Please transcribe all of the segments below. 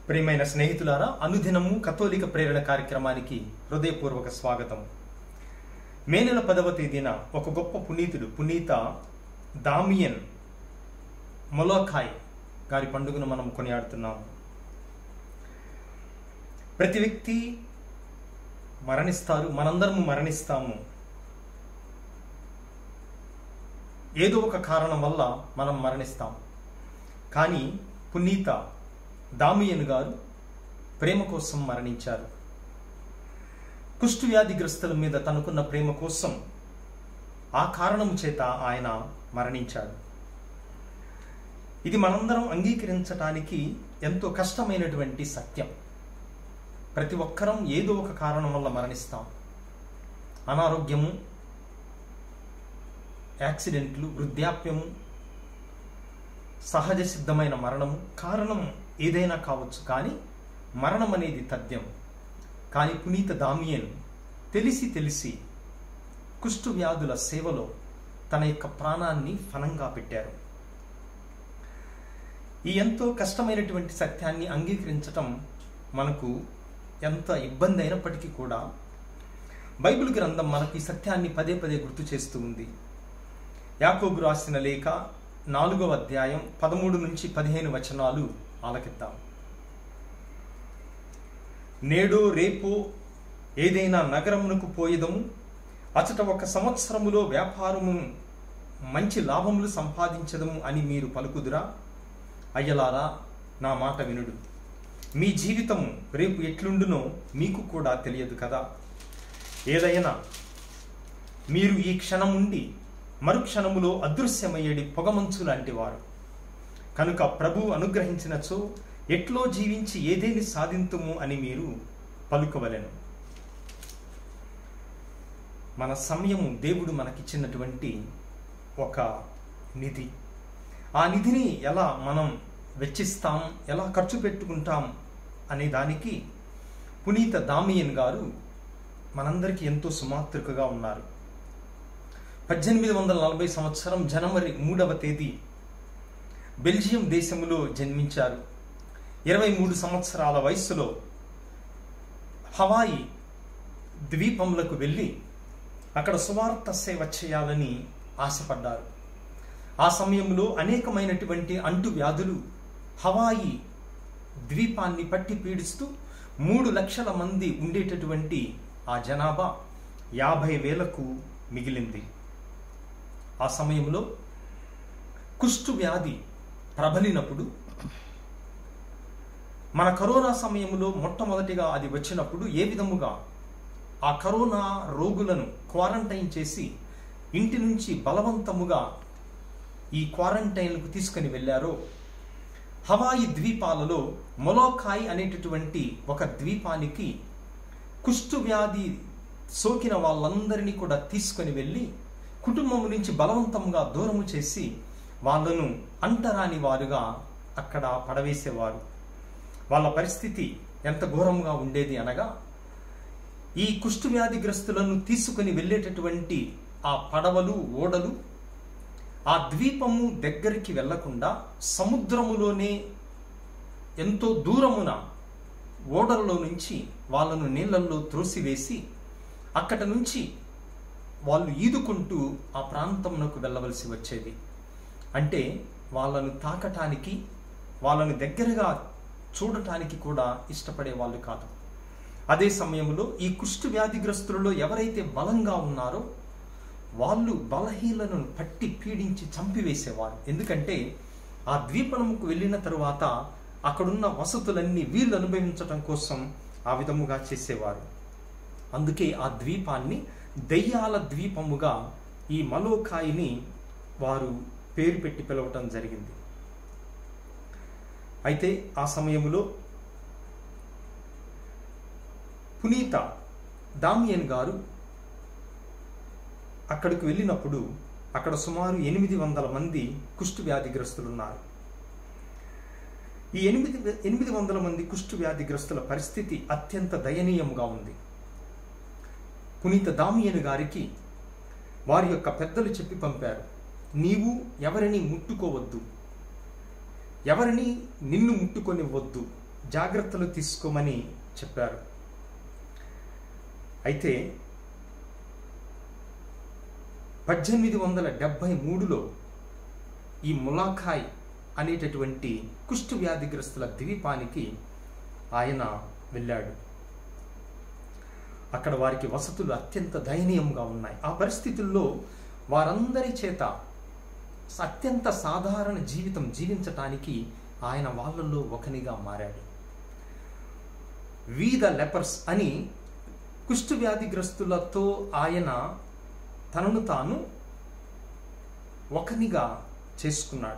ప్రియమైన స్నేహితులారా అనుదినము కథోలిక ప్రేరణ కార్యక్రమానికి హృదయపూర్వక స్వాగతం మే నెల పదవ తేదీన ఒక గొప్ప పునీతుడు పునీత దామియన్ మొలోఖాయ్ గారి పండుగను మనం కొనియాడుతున్నాము ప్రతి వ్యక్తి మరణిస్తారు మనందరము మరణిస్తాము ఏదో ఒక కారణం వల్ల మనం మరణిస్తాం కానీ పునీత దామియన్ గారు ప్రేమ కోసం మరణించారు కుష్టు వ్యాధిగ్రస్తుల మీద తనకున్న ప్రేమ కోసం ఆ కారణము చేత ఆయన మరణించాడు ఇది మనందరం అంగీకరించటానికి ఎంతో కష్టమైనటువంటి సత్యం ప్రతి ఒక్కరం ఏదో ఒక కారణం వల్ల మరణిస్తాం అనారోగ్యము యాక్సిడెంట్లు వృద్ధాప్యము సహజ సిద్ధమైన మరణము కారణం ఏదైనా కావచ్చు కానీ మరణం అనేది తథ్యం కానీ పునీత దామియన్ తెలిసి తెలిసి కుష్టు వ్యాధుల సేవలో తన యొక్క ప్రాణాన్ని ఫలంగా పెట్టారు ఈ ఎంతో కష్టమైనటువంటి సత్యాన్ని అంగీకరించటం మనకు ఎంత ఇబ్బంది అయినప్పటికీ కూడా బైబిల్ గ్రంథం మనకు ఈ సత్యాన్ని పదే పదే గుర్తు చేస్తూ ఉంది యాకోబు రాసిన లేఖ నాలుగవ అధ్యాయం పదమూడు నుంచి పదిహేను వచనాలు ఆలకిద్దాం నేడో రేపో ఏదైనా నగరమునకు పోయేదము అచట ఒక సంవత్సరములో వ్యాపారము మంచి లాభములు సంపాదించదము అని మీరు పలుకుదురా అయ్యలారా నా మాట వినుడు మీ జీవితము రేపు ఎట్లుండునో మీకు కూడా తెలియదు కదా ఏదైనా మీరు ఈ క్షణముండి మరుక్షణములో అదృశ్యమయ్యేడి పొగమంచు లాంటి వారు కనుక ప్రభు అనుగ్రహించినచో ఎట్లో జీవించి ఏదేని సాధింతుము అని మీరు పలుకవలెను మన సమయము దేవుడు మనకిచ్చినటువంటి ఒక నిధి ఆ నిధిని ఎలా మనం వెచ్చిస్తాం ఎలా ఖర్చు పెట్టుకుంటాం అనే దానికి పునీత దామియన్ గారు మనందరికీ ఎంతో సుమాతృకగా ఉన్నారు పద్దెనిమిది వందల నలభై సంవత్సరం జనవరి మూడవ తేదీ బెల్జియం దేశంలో జన్మించారు ఇరవై మూడు సంవత్సరాల వయస్సులో హవాయి ద్వీపములకు వెళ్ళి అక్కడ సువార్త సేవ చేయాలని ఆశపడ్డారు ఆ సమయంలో అనేకమైనటువంటి అంటు వ్యాధులు హవాయి ద్వీపాన్ని పట్టి పీడిస్తూ మూడు లక్షల మంది ఉండేటటువంటి ఆ జనాభా యాభై వేలకు మిగిలింది ఆ సమయంలో కుష్టు వ్యాధి ప్రబలినప్పుడు మన కరోనా సమయంలో మొట్టమొదటిగా అది వచ్చినప్పుడు ఏ విధముగా ఆ కరోనా రోగులను క్వారంటైన్ చేసి ఇంటి నుంచి బలవంతముగా ఈ క్వారంటైన్లకు తీసుకుని వెళ్ళారో హవాయి ద్వీపాలలో మొలోకాయ్ అనేటటువంటి ఒక ద్వీపానికి కుష్టు వ్యాధి సోకిన వాళ్ళందరినీ కూడా తీసుకొని వెళ్ళి కుటుంబం నుంచి బలవంతంగా దూరము చేసి వాళ్ళను అంటరాని వారుగా అక్కడ పడవేసేవారు వాళ్ళ పరిస్థితి ఎంత ఘోరంగా ఉండేది అనగా ఈ కుష్టు వ్యాధిగ్రస్తులను తీసుకుని వెళ్ళేటటువంటి ఆ పడవలు ఓడలు ఆ ద్వీపము దగ్గరికి వెళ్లకుండా సముద్రములోనే ఎంతో దూరమున ఓడలలో నుంచి వాళ్ళను నీళ్ళల్లో త్రోసివేసి అక్కడ నుంచి వాళ్ళు ఈదుకుంటూ ఆ ప్రాంతంలోకి వెళ్ళవలసి వచ్చేది అంటే వాళ్ళను తాకటానికి వాళ్ళను దగ్గరగా చూడటానికి కూడా ఇష్టపడే వాళ్ళు కాదు అదే సమయంలో ఈ కుష్టు వ్యాధిగ్రస్తులలో ఎవరైతే బలంగా ఉన్నారో వాళ్ళు బలహీనలను పట్టి పీడించి చంపివేసేవారు ఎందుకంటే ఆ ద్వీపనముకు వెళ్ళిన తరువాత అక్కడున్న వసతులన్నీ వీళ్ళు అనుభవించటం కోసం ఆ విధముగా చేసేవారు అందుకే ఆ ద్వీపాన్ని దెయ్యాల ద్వీపముగా ఈ మలోకాయిని వారు పేరు పెట్టి పిలవటం జరిగింది అయితే ఆ సమయంలో పునీత దామియన్ గారు అక్కడికి వెళ్ళినప్పుడు అక్కడ సుమారు ఎనిమిది వందల మంది కుష్టు వ్యాధిగ్రస్తులు ఉన్నారు ఈ ఎనిమిది ఎనిమిది వందల మంది కుష్టు వ్యాధిగ్రస్తుల పరిస్థితి అత్యంత దయనీయంగా ఉంది పునీత దామియన్ గారికి వారి యొక్క పెద్దలు చెప్పి పంపారు నీవు ఎవరిని ముట్టుకోవద్దు ఎవరిని నిన్ను ముట్టుకొనివ్వద్దు జాగ్రత్తలు తీసుకోమని చెప్పారు అయితే పద్దెనిమిది వందల డెబ్భై మూడులో ఈ ములాఖాయ్ అనేటటువంటి కుష్టు వ్యాధిగ్రస్తుల ద్వీపానికి ఆయన వెళ్ళాడు అక్కడ వారికి వసతులు అత్యంత దయనీయంగా ఉన్నాయి ఆ పరిస్థితుల్లో వారందరి చేత అత్యంత సాధారణ జీవితం జీవించటానికి ఆయన వాళ్ళల్లో ఒకనిగా మారాడు వి ద లెపర్స్ అని కుష్టు వ్యాధిగ్రస్తులతో ఆయన తనను తాను ఒకనిగా చేసుకున్నాడు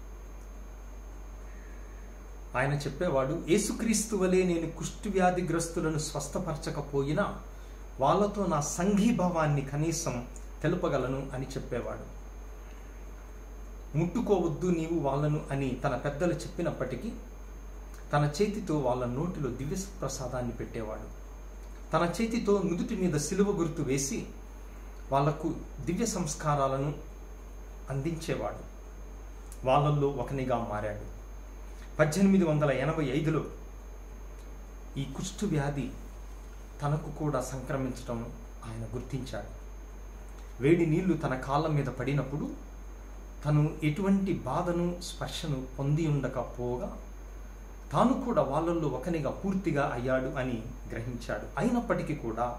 ఆయన చెప్పేవాడు యేసుక్రీస్తు వలె నేను కుష్టు వ్యాధిగ్రస్తులను స్వస్థపరచకపోయినా వాళ్ళతో నా సంఘీభావాన్ని కనీసం తెలుపగలను అని చెప్పేవాడు ముట్టుకోవద్దు నీవు వాళ్ళను అని తన పెద్దలు చెప్పినప్పటికీ తన చేతితో వాళ్ళ నోటిలో దివ్య ప్రసాదాన్ని పెట్టేవాడు తన చేతితో నుదుటి మీద సిలువ గుర్తు వేసి వాళ్లకు దివ్య సంస్కారాలను అందించేవాడు వాళ్ళల్లో ఒకనిగా మారాడు పద్దెనిమిది వందల ఎనభై ఐదులో ఈ కుష్టు వ్యాధి తనకు కూడా సంక్రమించడం ఆయన గుర్తించాడు వేడి నీళ్లు తన కాళ్ళ మీద పడినప్పుడు తను ఎటువంటి బాధను స్పర్శను పొంది ఉండకపోగా తాను కూడా వాళ్ళల్లో ఒకనిగా పూర్తిగా అయ్యాడు అని గ్రహించాడు అయినప్పటికీ కూడా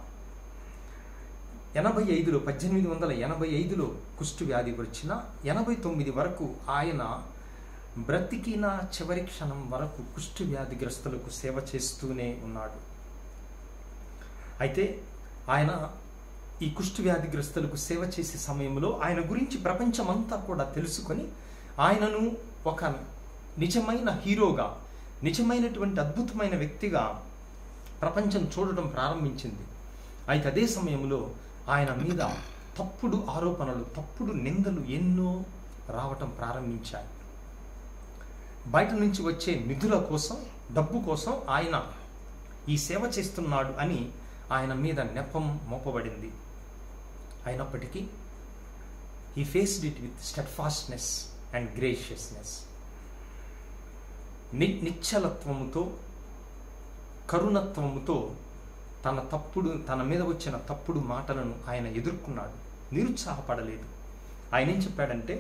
ఎనభై ఐదులో పద్దెనిమిది వందల ఎనభై ఐదులో కుష్టు వ్యాధి వచ్చిన ఎనభై తొమ్మిది వరకు ఆయన బ్రతికిన చివరి క్షణం వరకు కుష్టు వ్యాధిగ్రస్తులకు సేవ చేస్తూనే ఉన్నాడు అయితే ఆయన ఈ కుష్టు వ్యాధిగ్రస్తులకు సేవ చేసే సమయంలో ఆయన గురించి ప్రపంచమంతా కూడా తెలుసుకొని ఆయనను ఒక నిజమైన హీరోగా నిజమైనటువంటి అద్భుతమైన వ్యక్తిగా ప్రపంచం చూడడం ప్రారంభించింది అయితే అదే సమయంలో ఆయన మీద తప్పుడు ఆరోపణలు తప్పుడు నిందలు ఎన్నో రావటం ప్రారంభించాయి బయట నుంచి వచ్చే నిధుల కోసం డబ్బు కోసం ఆయన ఈ సేవ చేస్తున్నాడు అని ఆయన మీద నెపం మోపబడింది అయినప్పటికీ he faced it with steadfastness and graciousness ని నిశ్చలత్వముతో కరుణత్వముతో తన తప్పుడు తన మీద వచ్చిన తప్పుడు మాటలను ఆయన ఎదుర్కొన్నాడు నిరుత్సాహపడలేదు ఆయన ఏం చెప్పాడంటే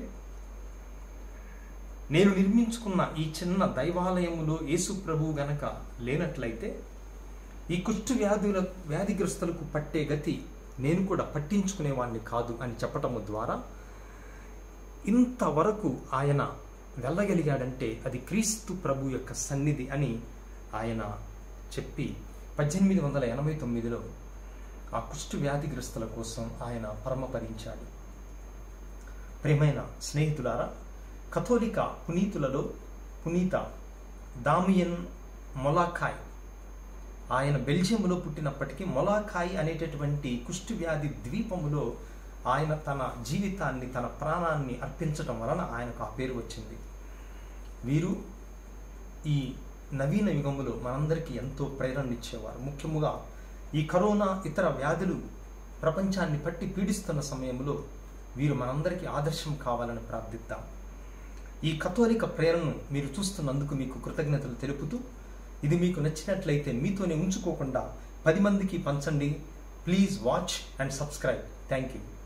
నేను నిర్మించుకున్న ఈ చిన్న దైవాలయములో యేసు ప్రభు గనక లేనట్లయితే ఈ కుష్టు వ్యాధుల వ్యాధిగ్రస్తులకు పట్టే గతి నేను కూడా పట్టించుకునేవాడిని కాదు అని చెప్పటము ద్వారా ఇంతవరకు ఆయన వెళ్ళగలిగాడంటే అది క్రీస్తు ప్రభు యొక్క సన్నిధి అని ఆయన చెప్పి పద్దెనిమిది వందల ఎనభై తొమ్మిదిలో ఆ కుష్టు వ్యాధిగ్రస్తుల కోసం ఆయన పరమపరించాడు ప్రియమైన స్నేహితులారా కథోలిక పునీతులలో పునీత దామియన్ మొలాఖాయ్ ఆయన బెల్జియంలో పుట్టినప్పటికీ మొలాఖాయ్ అనేటటువంటి కుష్టు వ్యాధి ద్వీపములో ఆయన తన జీవితాన్ని తన ప్రాణాన్ని అర్పించటం వలన ఆయనకు ఆ పేరు వచ్చింది వీరు ఈ నవీన యుగములో మనందరికీ ఎంతో ప్రేరణనిచ్చేవారు ముఖ్యముగా ఈ కరోనా ఇతర వ్యాధులు ప్రపంచాన్ని పట్టి పీడిస్తున్న సమయంలో వీరు మనందరికీ ఆదర్శం కావాలని ప్రార్థిద్దాం ఈ కథోలిక ప్రేరణను మీరు చూస్తున్నందుకు మీకు కృతజ్ఞతలు తెలుపుతూ ఇది మీకు నచ్చినట్లయితే మీతోనే ఉంచుకోకుండా పది మందికి పంచండి please watch and subscribe thank you